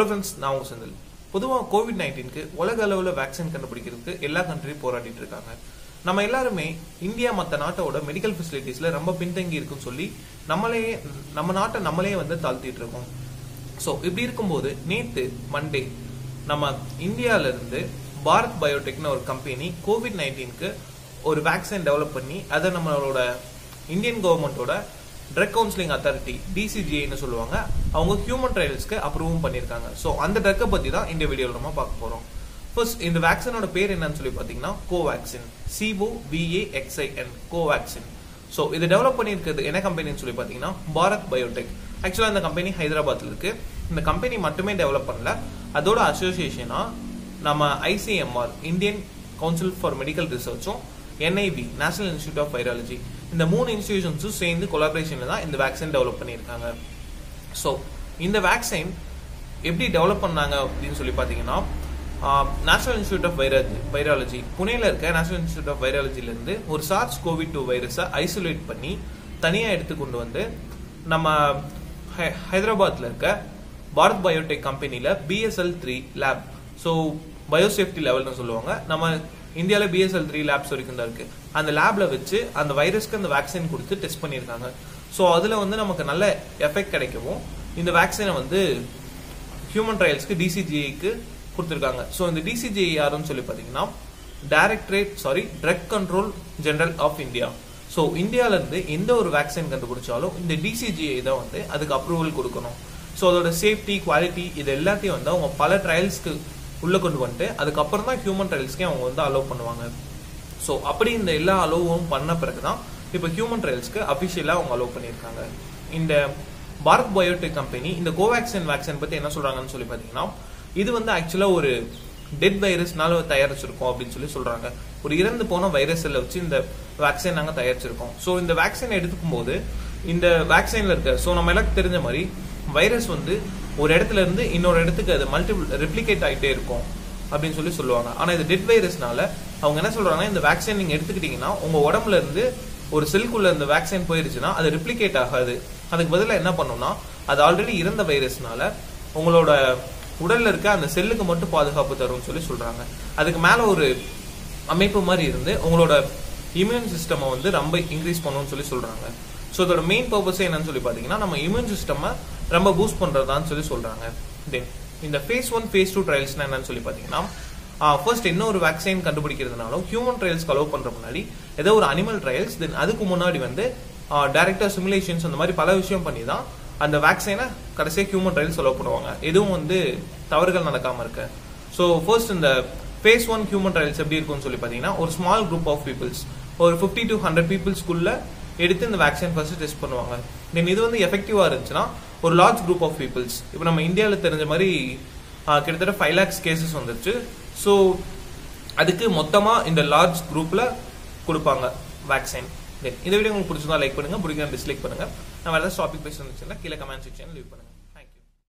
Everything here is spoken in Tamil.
ஹலோ ஃப்ரெண்ட்ஸ் நான் உங்க செந்தில் பொதுவாக கோவிட் நைன்டீனுக்கு உலக அளவில் வேக்சின் கண்டுபிடிக்கிறதுக்கு எல்லா கண்ட்ரியும் போராடிட்டு இருக்காங்க நம்ம எல்லாருமே இந்தியா மற்ற நாட்டோட மெடிக்கல் ஃபெசிலிட்டிஸ்ல ரொம்ப பின்தங்கி இருக்குன்னு சொல்லி நம்மளே நம்ம நாட்டை நம்மளே வந்து தாழ்த்திட்டு இருக்கோம் ஸோ இப்படி இருக்கும்போது நேத்து மண்டே நம்ம இந்தியால இருந்து பாரத் பயோடெக்னு ஒரு கம்பெனி கோவிட் நைன்டீனுக்கு ஒரு வேக்சின் டெவலப் பண்ணி அதை நம்மளோட இந்தியன் கவர்மெண்டோட ட்ரக் கவுன்சிலிங் அத்தாரிட்டி டிசிஜிஐன்னு சொல்லுவாங்க அவங்க ஹியூமன் ட்ரையல்ஸ்க்கு அப்ரூவும் பண்ணியிருக்காங்க ஸோ அந்த ட்ரக்கை பற்றி தான் இந்த வீடியோவில் நம்ம பார்க்க போகிறோம் ஃபர்ஸ்ட் இந்த வேக்சினோட பேர் என்னன்னு சொல்லி பார்த்தீங்கன்னா Covaxin C O V A X I N Covaxin so இது டெவலப் பண்ணியிருக்கிறது என்ன கம்பெனின்னு சொல்லி பார்த்தீங்கன்னா பாரத் பயோடெக் ஆக்சுவலாக இந்த கம்பெனி ஹைதராபாத்தில் இருக்கு இந்த கம்பெனி மட்டுமே டெவலப் பண்ணல அதோட அசோசியேஷனாக நம்ம ICMR Indian council for medical ரிசர்ச்சும் NIV national institute of virology இந்த மூணு இன்ஸ்டிடியூஷன்ஸும் சேர்ந்து கொலாபரேஷனில் தான் இந்த வேக்சின் டெவலப் பண்ணியிருக்காங்க ஸோ இந்த வேக்சின் எப்படி டெவலப் பண்ணாங்க அப்படின்னு சொல்லி பார்த்தீங்கன்னா national institute of virology virology புனேல இருக்க நேஷனல் இன்ஸ்டியூட் ஆஃப் வைராலஜிலேருந்து ஒரு சார்ஸ் கோவிட் டூ வைரஸை ஐசோலேட் பண்ணி தனியாக எடுத்து கொண்டு வந்து நம்ம ஹை- ஹைதராபாத்ல இருக்க பாரத் பயோடெக் கம்பெனியில் BSL three lab so biosafety லெவல்னு சொல்லுவாங்க நம்ம இந்தியாவில் பிஎஸ்எல் த்ரீ லேப்ஸ் வரைக்கும் தான் இருக்கு அந்த லேப்ல வச்சு அந்த வைரஸ்க்கு அந்த வேக்சின் கொடுத்து டெஸ்ட் பண்ணியிருக்காங்க ஸோ அதில் வந்து நமக்கு நல்ல எஃபெக்ட் கிடைக்கவும் இந்த வேக்சினை வந்து ஹியூமன் ட்ரையல்ஸ்க்கு டிசிஜிஐக்கு கொடுத்துருக்காங்க ஸோ இந்த டிசிஜிஐ யாருன்னு சொல்லி பார்த்தீங்கன்னா directorate sorry drug controller general of India so இந்தியால இருந்து எந்த ஒரு வேக்சின் கண்டுபிடிச்சாலும் இந்த டிசிஜிஐ தான் வந்து அதுக்கு அப்ரூவல் கொடுக்கணும் ஸோ அதோட சேஃப்டி குவாலிட்டி இது எல்லாத்தையும் வந்து அவங்க பல ட்ரையல்ஸ்க்கு உள்ள கொண்டு வந்துட்டு அதுக்கப்புறம் தான் ஹியூமன் ட்ரையல்ஸ்க்கே அவங்க வந்து அலோவ் பண்ணுவாங்க ஸோ அப்படி இந்த எல்லா அலோவும் பண்ண பிறகு தான் இப்போ ஹியூமன் ட்ரையல்ஸ்க்கு அஃபிஷியலாக அவங்க அலோவ் பண்ணியிருக்காங்க இந்த பாரத் பயோடெக் கம்பெனி இந்த கோவேக்சின் வேக்சின் பற்றி என்ன சொல்றாங்கன்னு சொல்லி பார்த்தீங்கன்னா இது வந்து ஆக்சுவலாக ஒரு டெட் வைரஸ்னால தயாரிச்சிருக்கோம் அப்படின்னு சொல்லி சொல்றாங்க ஒரு இறந்து போன வைரஸ்ல வச்சு இந்த வேக்சின் நாங்கள் தயாரிச்சிருக்கோம் ஸோ இந்த வேக்சின் எடுத்துக்கும் போது இந்த வேக்சின்ல இருக்க ஸோ நம்ம எல்லாருக்கும் தெரிஞ்ச மாதிரி வைரஸ் வந்து ஒரு இடத்துல இருந்து இன்னொரு இடத்துக்கு அது மல்டிபிள் ரெப்ளிகேட் ஆகிட்டே இருக்கும் அப்படின்னு சொல்லி சொல்லுவாங்க ஆனா இது டெட் வைரஸ்னால அவங்க என்ன சொல்றாங்கன்னா இந்த வேக்சின் நீங்க எடுத்துக்கிட்டீங்கன்னா உங்க உடம்புல இருந்து ஒரு செல்குள்ள இந்த வேக்சின் போயிருச்சுன்னா அது ரிப்ளிகேட் ஆகாது அதுக்கு பதிலா என்ன பண்ணும்னா அது ஆல்ரெடி இறந்த வைரஸ்னால உங்களோட உடல்ல இருக்க அந்த செல்லுக்கு மட்டும் பாதுகாப்பு தரும்னு சொல்லி சொல்றாங்க அதுக்கு மேல ஒரு அமைப்பு மாதிரி இருந்து உங்களோட இம்யூன் சிஸ்டமை வந்து ரொம்ப இன்க்ரீஸ் பண்ணும்னு சொல்லி சொல்றாங்க ஸோ இதோட மெயின் பர்பஸ் என்னன்னு சொல்லி பார்த்தீங்கன்னா நம்ம இம்யூன் சிஸ்டமை ரொம்ப பூஸ்ட் பண்றதான்னு சொல்லி சொல்றாங்க தென் இந்த ஃபேஸ் ஒன் ஃபேஸ் டூ ட்ரையல்ஸ்னா என்னன்னு சொல்லி பார்த்தீங்கன்னா ஃபர்ஸ்ட் என்ன ஒரு வேக்சின் கண்டுபிடிக்கிறதுனாலும் ஹியூமன் ட்ரையல்ஸ்க்கு அலோவ் பண்ற முன்னாடி ஏதோ ஒரு அனிமல் ட்ரையல்ஸ் தென் அதுக்கு முன்னாடி வந்து டேரக்டா சிமுலேஷன்ஸ் அந்த மாதிரி பல விஷயம் பண்ணி தான் அந்த வேக்சினை கடைசியாக ஹியூமன் ட்ரையல்ஸ் அலோவ் பண்ணுவாங்க எதுவும் வந்து தவறுகள் நடக்காம இருக்கு ஸோ ஃபர்ஸ்ட் இந்த ஃபேஸ் ஒன் ஹியூமன் ட்ரையல்ஸ் எப்படி இருக்கும்னு சொல்லி பார்த்தீங்கன்னா ஒரு ஸ்மால் குரூப் ஆஃப் பீப்புள்ஸ் ஒரு ஃபிஃப்டி டு ஹண்ட்ரட் பீப்புள்ஸ்க்குள்ள எடுத்து இந்த வேக்சின் ஃபர்ஸ்ட் டெஸ்ட் பண்ணுவாங்க தென் இது வந்து எஃபெக்டிவா இருந்துச்சுன்னா ஒரு லார்ஜ் குரூப் ஆஃப் பீப்புள்ஸ் இப்போ நம்ம இந்தியாவில் தெரிஞ்ச மாதிரி ஆஹ், கிட்டத்தட்ட ஃபைவ் லேக்ஸ் கேசஸ் வந்துருச்சு ஸோ அதுக்கு மொத்தமாக இந்த லார்ஜ் குரூப்பில் கொடுப்பாங்க வேக்சின் தென் இந்த வீடியோ உங்களுக்கு பிடிச்சிருந்தா லைக் பண்ணுங்க பிடிக்காம டிஸ்லைக் பண்ணுங்க நான் வேறு ஏதாவது டாபிக் பேச இருந்துச்சுன்னா கீழே கமெண்ட் செக்ஷன் லீவ் பண்ணுங்க